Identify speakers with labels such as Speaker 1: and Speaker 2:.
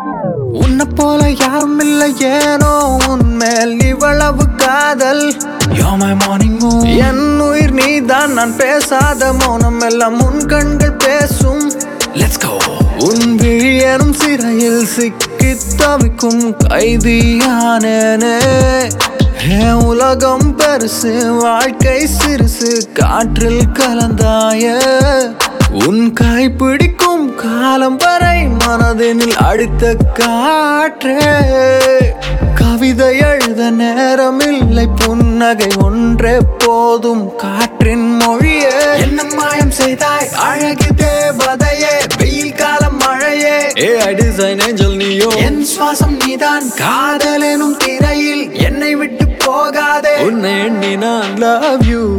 Speaker 1: உன்னை போல யாரும் இல்லை ஏனோ உன்மேல் இவ்வளவு காதல் You're my morning moon என் உயிர் நீதான் நான் பேசாத மௌனம் எல்லாம் உன் கண்கள் பேசும் Let's go உன் விழி எனும் சிறையில் சிக்கி தவிக்கும் கைதியானேனே என் உலகம் பெருசு வாழ்க்கை சிறுசு காற்றில் கலந்தாய உன் கை பிடிக்கும் காலம் வரை மனதினில் அடித்த காற்றே கவிதை எழுத நேரமில்லை புன்னகை ஒன்றே போதும் காற்றின் மொழியே என்ன மாயம் செய்தாய் அழகு தேவதையே வெயில் காலம் மழையே ஏ டிசைன் ஏஞ்சல் நீயோ என் சுவாசம் நீதான் காதல் எனும் திரையில் என்னை விட்டு போகாதே உன்னை எண்ணி நான் லவ் யூ